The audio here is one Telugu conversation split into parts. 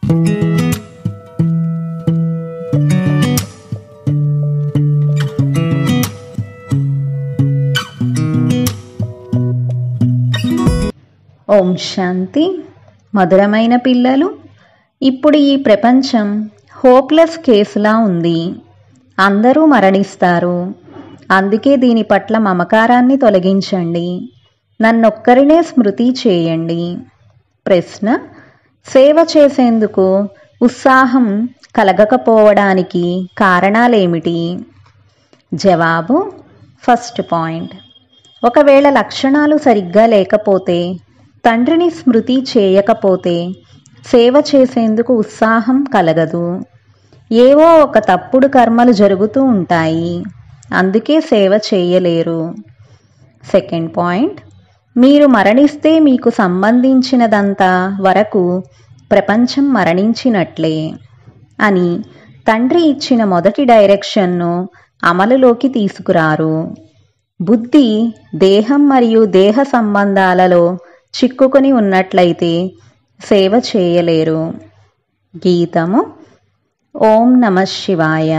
ఓం శాంతి మధురమైన పిల్లలు ఇప్పుడు ఈ ప్రపంచం హోప్లెస్ కేసులా ఉంది అందరూ మరణిస్తారు అందుకే దీని పట్ల మమకారాన్ని తొలగించండి నన్నొక్కరినే స్మృతి చేయండి ప్రశ్న సేవ చేసేందుకు ఉత్సాహం కలగకపోవడానికి కారణాలేమిటి జవాబు ఫస్ట్ పాయింట్ ఒకవేళ లక్షణాలు సరిగ్గా లేకపోతే తండ్రిని స్మృతి చేయకపోతే సేవ చేసేందుకు ఉత్సాహం కలగదు ఏవో ఒక తప్పుడు కర్మలు జరుగుతూ ఉంటాయి అందుకే సేవ చేయలేరు సెకండ్ పాయింట్ మీరు మరణిస్తే మీకు సంబంధించినదంతా వరకు ప్రపంచం మరణించినట్లే అని తండ్రి ఇచ్చిన మొదటి డైరెక్షన్ను అమలులోకి తీసుకురారు బుద్ధి దేహం మరియు దేహ సంబంధాలలో చిక్కుకొని ఉన్నట్లయితే సేవ చేయలేరు గీతము ఓం నమ శివాయ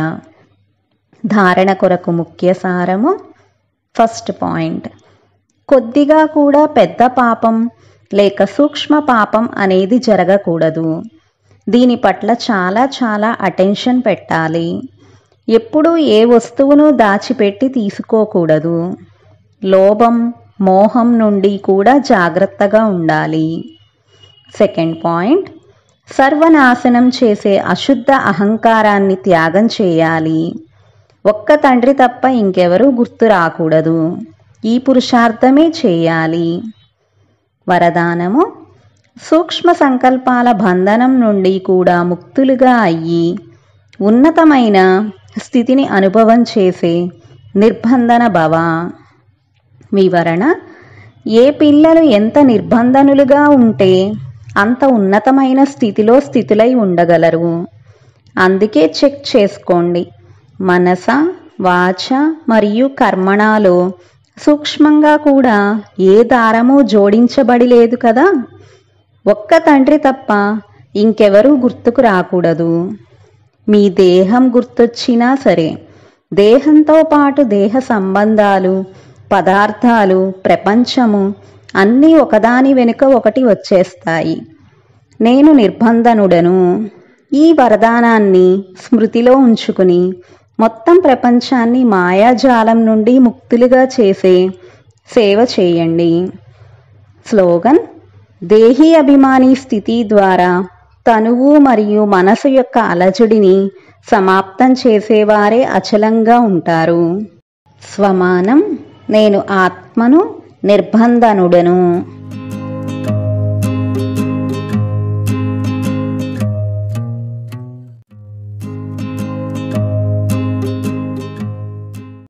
ధారణ కొరకు ముఖ్య సారము ఫస్ట్ పాయింట్ కొద్దిగా కూడా పెద్ద పాపం లేక సూక్ష్మ పాపం అనేది జరగకూడదు దీని పట్ల చాలా చాలా అటెన్షన్ పెట్టాలి ఎప్పుడూ ఏ వస్తువును దాచిపెట్టి తీసుకోకూడదు లోభం మోహం నుండి కూడా జాగ్రత్తగా ఉండాలి సెకండ్ పాయింట్ సర్వనాశనం చేసే అశుద్ధ అహంకారాన్ని త్యాగం చేయాలి ఒక్క తండ్రి తప్ప ఇంకెవరూ గుర్తు రాకూడదు ఈ పురుషార్థమే చేయాలి వరదానము సూక్ష్మ సంకల్పాల బంధనం నుండి కూడా ముక్తులుగా అయ్యి ఉన్నతమైన స్థితిని అనుభవం చేసే నిర్బంధన భవ వివరణ ఏ పిల్లలు ఎంత నిర్బంధనులుగా ఉంటే అంత ఉన్నతమైన స్థితిలో స్థితులై ఉండగలరు అందుకే చెక్ చేసుకోండి మనస వాచ మరియు కర్మణాలో సూక్ష్మంగా కూడా ఏ దారము జోడించబడి లేదు కదా ఒక్క తండ్రి తప్ప ఇంకెవరూ గుర్తుకు రాకూడదు మీ దేహం గుర్తొచ్చినా సరే దేహంతో పాటు దేహ సంబంధాలు పదార్థాలు ప్రపంచము అన్నీ ఒకదాని వెనుక ఒకటి వచ్చేస్తాయి నేను నిర్బంధనుడను ఈ వరదానాన్ని స్మృతిలో ఉంచుకుని మొత్తం ప్రపంచాన్ని మాయాజాలం నుండి ముక్తులుగా చేసే సేవ చేయండి స్లోగన్ దేహీ అభిమాని స్థితి ద్వారా తనువు మరియు మనసు యొక్క అలజడిని సమాప్తం చేసేవారే అచలంగా ఉంటారు స్వమానం నేను ఆత్మను నిర్బంధనుడను